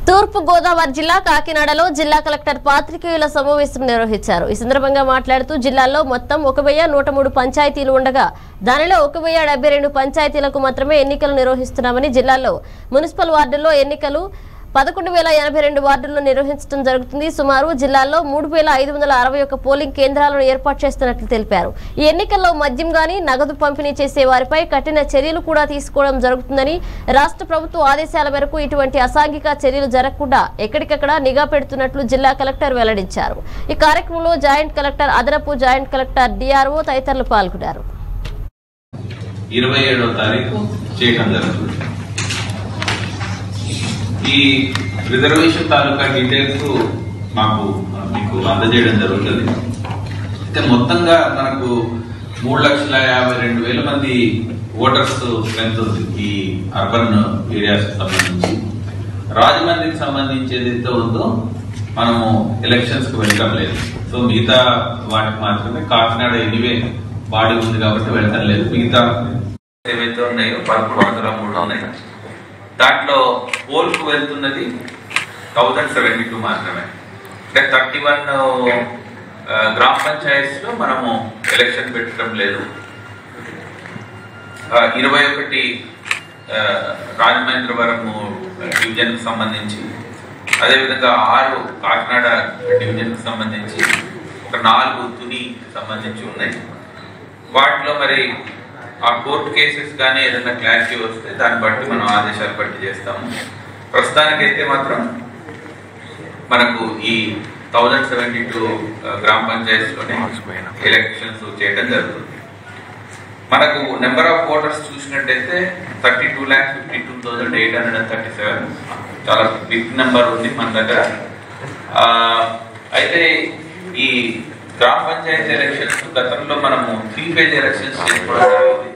తూర్పు గోదావరి జిల్లా కాకినాడలో జిల్లా కలెక్టర్ పాత్రికేయుల సమావేశం నిర్వహించారు ఈ సందర్భంగా మాట్లాడుతూ జిల్లాలో మొత్తం ఒక వెయ్యి నూట మూడు పంచాయతీలు ఉండగా దానిలో ఒక వెయ్యి డెబ్బై రెండు పంచాయతీలకు మాత్రమే ఎన్నికలు నిర్వహిస్తున్నామని జిల్లాలో మున్సిపల్ వార్డుల్లో ఎన్నికలు పదకొండు వేల ఎనభై రెండు వార్డుల్లో నిర్వహించడం జరుగుతుంది సుమారు జిల్లాలో మూడు వేల ఐదు వందల అరవై ఒక్క పోలింగ్ కేంద్రాలను ఏర్పాటు చేస్తున్నట్లు తెలిపారు ఈ ఎన్నికల్లో మద్యం గాని నగదు పంపిణీ చేసే వారిపై కఠిన చర్యలు కూడా తీసుకోవడం జరుగుతుందని రాష్ట్ర ప్రభుత్వ ఆదేశాల మేరకు ఇటువంటి అసాంఘిక చర్యలు జరగకుండా ఎక్కడికక్కడ నిఘా పెడుతున్నట్లు జిల్లా కలెక్టర్ వెల్లడించారు ఈ కార్యక్రమంలో జాయింట్ కలెక్టర్ అదనపు జాయింట్ కలెక్టర్ డిఆర్ఓ తదితరులు పాల్గొన్నారు ఇరవై ఏడవ తారీఖు చేయడం జరుగుతుంది ఈ రిజర్వేషన్ తాలూకా డీటెయిల్స్ మాకు ఆ, మీకు అందజేయడం జరుగుతుంది అయితే మొత్తంగా మనకు మూడు లక్షల యాభై రెండు వేల మంది ఓటర్స్ స్ట్రెంత్ ఉంది ఈ అర్బన్ ఏరియాస్ సంబంధించి రాజమండ్రికి సంబంధించి ఏదైతే ఉందో మనము ఎలక్షన్స్ కి వెళ్ళటం లేదు సో మిగతా వాటికి మాత్రమే కాకినాడ ఎనివే బాడీ ఉంది కాబట్టి వెళ్ళటం లేదు మిగతా ఏవైతే ఉన్నాయో పదమూడు వందల మూడు ఉన్నాయి దాంట్లో పోల్కు వెళ్తున్నది థౌజండ్ సెవెంటీ టూ మాత్రమే అంటే థర్టీ వన్ గ్రామ పంచాయత్స్ లో మనము ఎలక్షన్ పెట్టడం లేదు ఇరవై ఒకటి రాజమహేంద్రవరము డివిజన్ కు సంబంధించి అదేవిధంగా ఆరు కాకినాడ డివిజన్ కు సంబంధించి ఒక నాలుగు తుని సంబంధించి ఉన్నాయి వాటిలో మరి ఆ కోర్టు కేసెస్ కానీ ఏదైనా క్లారిటీ వస్తే దాన్ని బట్టి మనం ఆదేశాలు బట్టి చేస్తాము ప్రస్తుతానికైతే మాత్రం మనకు ఈ థౌజండ్ సెవెంటీ టూ గ్రామ పంచాయతీస్ లోనే ఎలక్షన్స్ చేయడం జరుగుతుంది మనకు నెంబర్ ఆఫ్ ఓటర్స్ చూసినట్టయితే thirty two lakh fifty two thousand eight hundred and thirty seven చాలా బిగ్ నెంబర్ ఉంది మన దగ్గర ఆ, అయితే ఈ గ్రామ పంచాయతీ ఎలక్షన్స్ గతంలో మనము త్రీ పేజ్ ఎలక్షన్స్ చేసుకోవడం జరిగింది